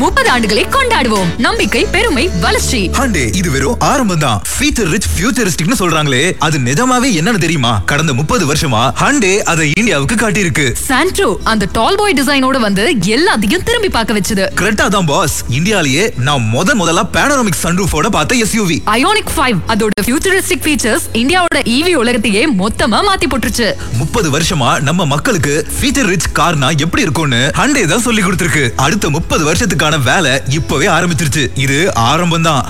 முப்பது ஆண்டுகளை கொண்டாடுவோம் நம்பிக்கை பெருமை வளர்ச்சி ஹண்டே இது வெறும் ஆரம்பம் தான் ஃபீச்சர் ரிச் ஃபியூச்சரிஸ்டிக்னு சொல்றாங்களே அது நிஜமாவே என்னன்னு தெரியுமா கடந்த முப்பது வருஷமா ஹண்டே அதை இந்தியாவுக்கு காட்டியிருக்கு சாண்ட்ரோ அந்த டால் பாய் டிசைனோட வந்து எல்லாத்தையும் திரும்பி பார்க்க வச்சது கரெக்டா தான் பாஸ் இந்தியாலயே நான் முத முதல்ல பேனராமிக் சன்ரூஃபோட பார்த்த எஸ்யூவி அயோனிக் 5 அதோட ஃபியூச்சரிஸ்டிக் ஃபீச்சர்ஸ் இந்தியாவோட ஈவி உலகத்தையே மொத்தமா மாத்தி போட்டுருச்சு முப்பது வருஷமா நம்ம மக்களுக்கு ஃபீச்சர் ரிச் கார்னா எப்படி இருக்கும்னு ஹண்டே தான் சொல்லி கொடுத்திருக்கு அடுத்த முப்பது வருஷத்துக்கான வேலை இப்பவே ஆரம்பிச்சிருச்சு இது ஆரம்பம் தான்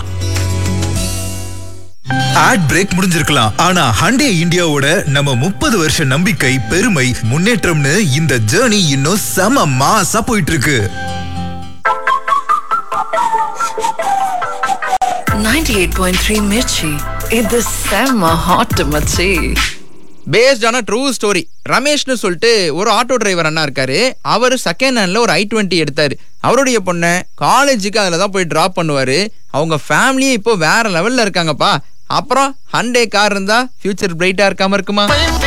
ஆட் பிரேக் முடிஞ்சிருக்கலாம் ஆனா ஹண்டே இந்தியாவோட நம்ம முப்பது வருஷ நம்பிக்கை பெருமை முன்னேற்றம்னு இந்த ஜேர்னி இன்னும் செம மாசா போயிட்டு இருக்கு 98.3 மிர்ச்சி இது செம்ம ஹாட் மச்சி பேஸ்ட் ஆன ட்ரூ ஸ்டோரி ரமேஷ்னு சொல்லிட்டு ஒரு ஆட்டோ டிரைவர் அண்ணா இருக்காரு அவர் செகண்ட் ஹேண்ட்ல ஒரு ஐ டுவெண்ட்டி எடுத்தாரு அவருடைய பொண்ணை காலேஜுக்கு அதில் தான் போய் ட்ராப் பண்ணுவாரு அவங்க ஃபேமிலியே இப்போ வேற லெவல்ல இருக்காங்கப்பா அப்புறம் ஹண்டே கார் இருந்தா ஃபியூச்சர் பிரைட்டா இருக்காம இருக்குமா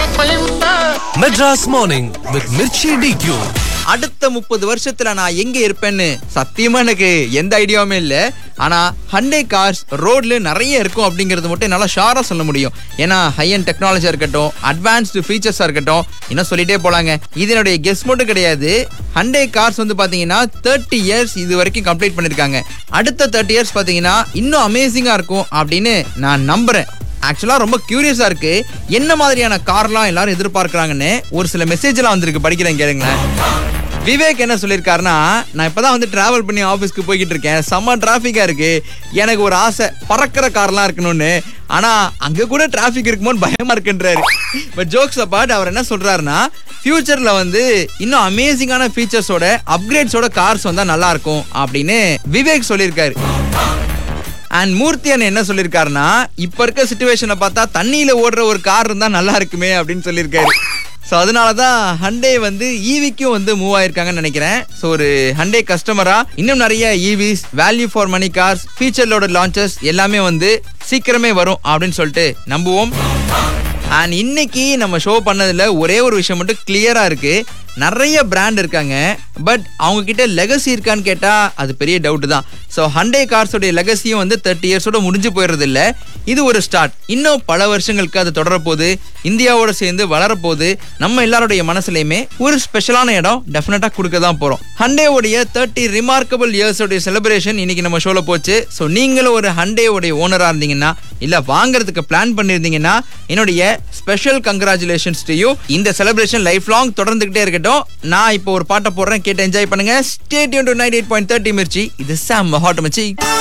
Madras Morning with Mirchi DQ. அடுத்த முப்பது வருஷத்துல நான் எங்க இருப்பேன்னு சத்தியமா எனக்கு எந்த ஐடியாவுமே இல்ல ஆனா ஹண்டே கார்ஸ் ரோட்ல நிறைய இருக்கும் அப்படிங்கிறது மட்டும் என்னால ஷாரா சொல்ல முடியும் ஏன்னா ஹை அண்ட் டெக்னாலஜியா இருக்கட்டும் அட்வான்ஸ்டு ஃபீச்சர்ஸா இருக்கட்டும் இன்னும் சொல்லிட்டே போலாங்க இதனுடைய கெஸ் மட்டும் கிடையாது ஹண்டே கார்ஸ் வந்து பாத்தீங்கன்னா தேர்ட்டி இயர்ஸ் இது வரைக்கும் கம்ப்ளீட் பண்ணிருக்காங்க அடுத்த தேர்ட்டி இயர்ஸ் பாத்தீங்கன்னா இன்னும் அமேசிங்கா இருக்கும் அப்படின்னு நான் நம்புறேன் ஆக்சுவலா ரொம்ப கியூரியஸா இருக்கு என்ன மாதிரியான கார்லாம் எல்லாரும் எதிர்பார்க்கறாங்கன்னு ஒரு சில மெசேஜ்லாம் வந்திருக்கு படிக்கிறேன் கேளுங்களேன் விவேக் என்ன சொல்லியிருக்காருன்னா நான் இப்பதான் வந்து டிராவல் பண்ணி ஆஃபீஸ்க்கு போய்கிட்டு இருக்கேன் செம்ம டிராஃபிக்கா இருக்கு எனக்கு ஒரு ஆசை பறக்கிற கார்லாம் இருக்கணும்னு ஆனா அங்க கூட டிராஃபிக் இருக்குமோன்னு பயமா இருக்குன்றாரு பட் ஜோக்ஸ் அப்பாட் அவர் என்ன சொல்றாருன்னா ஃபியூச்சர்ல வந்து இன்னும் அமேசிங்கான ஃபீச்சர்ஸோட அப்கிரேட்ஸோட கார்ஸ் வந்தா நல்லா இருக்கும் அப்படின்னு விவேக் சொல்லியிருக்காரு அண்ட் மூர்த்தி அண்ணன் என்ன சொல்லியிருக்காருன்னா இப்ப இருக்க சுச்சுவேஷனை பார்த்தா தண்ணியில ஓடுற ஒரு கார் இருந்தா நல்லா இருக்குமே அப்படின்னு சொல்லியிருக்காரு ஸோ அதனால தான் ஹண்டே வந்து ஈவிக்கும் வந்து மூவ் ஆயிருக்காங்கன்னு நினைக்கிறேன் ஸோ ஒரு ஹண்டே கஸ்டமரா இன்னும் நிறைய EVs value for money cars ஃபீச்சர்லோட லான்ச்சஸ் எல்லாமே வந்து சீக்கிரமே வரும் அப்படின்னு சொல்லிட்டு நம்புவோம் அண்ட் இன்னைக்கு நம்ம ஷோ பண்ணதுல ஒரே ஒரு விஷயம் மட்டும் கிளியரா இருக்கு நிறைய பிராண்ட் இருக்காங்க பட் அவங்க கிட்ட லெகசி இருக்கான்னு கேட்டா அது பெரிய டவுட் தான் ஸோ ஹண்டே கார்ஸோடைய லெகசியும் வந்து தேர்ட்டி இயர்ஸோட முடிஞ்சு போயிடுறது இல்ல இது ஒரு ஸ்டார்ட் இன்னும் பல வருஷங்களுக்கு அது தொடரப்போகுது இந்தியாவோட சேர்ந்து வளரப்போகுது நம்ம எல்லாருடைய மனசுலயுமே ஒரு ஸ்பெஷலான இடம் டெஃபினட்டா கொடுக்க தான் போறோம் ஹண்டேவுடைய தேர்ட்டி ரிமார்க்கபிள் இயர்ஸோடைய செலிப்ரேஷன் இன்னைக்கு நம்ம ஷோல போச்சு ஸோ நீங்களும் ஒரு ஹண்டேவுடைய ஓனரா இருந்தீங்கன்னா இல்ல வாங்குறதுக்கு பிளான் பண்ணிருந்தீங்கன்னா என்னுடைய ஸ்பெஷல் கங்க்ராச்சுலேஷன்ஸ் டு யூ இந்த செலிப்ரேஷன் லைஃப் லாங் தொடர்ந்துகிட்டே இருக்கட்டும் நான் இப்போ ஒரு பாட்டை போடுறேன் கேட்டு என்ஜாய் பண்ணுங்க ஸ்டேட் டு nine eight point thirty Mirchi இது சாம் ஹாட் மச்சி